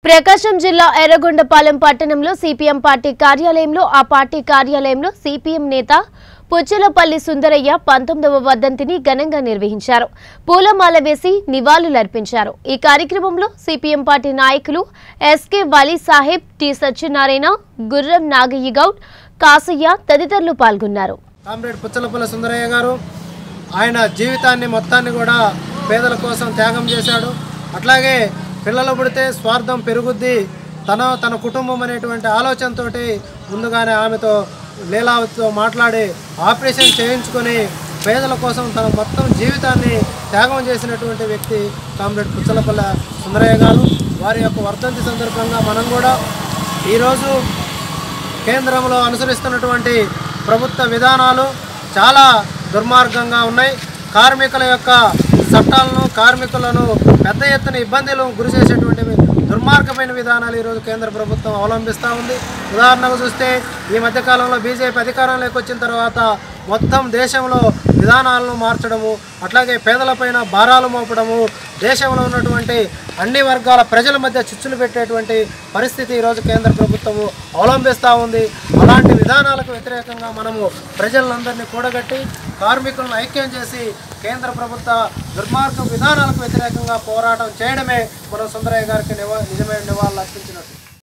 ప్రకాశం జిల్లా ఎర్రగొండపాలెం పట్టణంలో CPM party కార్యాలయంలో ఆ పార్టీ కార్యాలయంలో సిపిఎం నేత పుచ్చలపల్లి సుందరయ్య పంతొమ్మిదవ వర్ధంతిని ఘనంగా నిర్వహించారు పూలమాల వేసి నివాళులర్పించారు ఈ కార్యక్రమంలో సిపిఎం పార్టీ నాయకులు ఎస్కే వలీ సాహెబ్ టి సత్యనారాయణ గుర్రం నాగయ్య గౌడ్ కాసయ్య తదితరులు పాల్గొన్నారు కామ్రేడ్ పుచ్చలపల్లి సుందరయ్య గారు ఆయన జీవితాన్ని మొత్తాన్ని కూడా పేదల కోసం త్యాగం చేశాడు అట్లాగే పిల్లలు పుడితే స్వార్థం పెరుగుద్ది తన తన కుటుంబం అనేటువంటి ఆలోచనతోటి ముందుగానే ఆమెతో లీలావతితో మాట్లాడి ఆపరేషన్ చేయించుకొని పేదల కోసం తన మొత్తం జీవితాన్ని త్యాగం చేసినటువంటి వ్యక్తి కామ్రేడ్ పుచ్చలపల్లి సుందరయ్య గారు వారి యొక్క వర్ధంతి సందర్భంగా మనం కూడా ఈరోజు కేంద్రంలో అనుసరిస్తున్నటువంటి ప్రభుత్వ విధానాలు చాలా దుర్మార్గంగా ఉన్నాయి కార్మికుల యొక్క చట్టాలను కార్మికులను పెద్ద ఎత్తున ఇబ్బందులు గురి చేసేటువంటి దుర్మార్గమైన విధానాలు ఈరోజు కేంద్ర ప్రభుత్వం అవలంబిస్తూ ఉంది ఉదాహరణకు చూస్తే ఈ మధ్యకాలంలో బీజేపీ అధికారంలోకి వచ్చిన తర్వాత మొత్తం దేశంలో విధానాలను మార్చడము అట్లాగే పేదలపైన భారాలు మోపడము దేశంలో ఉన్నటువంటి అన్ని వర్గాల ప్రజల మధ్య చిచ్చులు పెట్టేటువంటి పరిస్థితి ఈరోజు కేంద్ర ప్రభుత్వము అవలంబిస్తూ ఉంది అలాంటి విధానాలకు వ్యతిరేకంగా మనము ప్రజలందరినీ కూడగట్టి కార్మికులను ఐక్యం చేసి కేంద్ర ప్రభుత్వ దుర్మార్గ విధానాలకు వ్యతిరేకంగా పోరాటం చేయడమే మనం సుందరయ్య గారికి నివా నిజమైన నివాళులు అర్పించినట్టు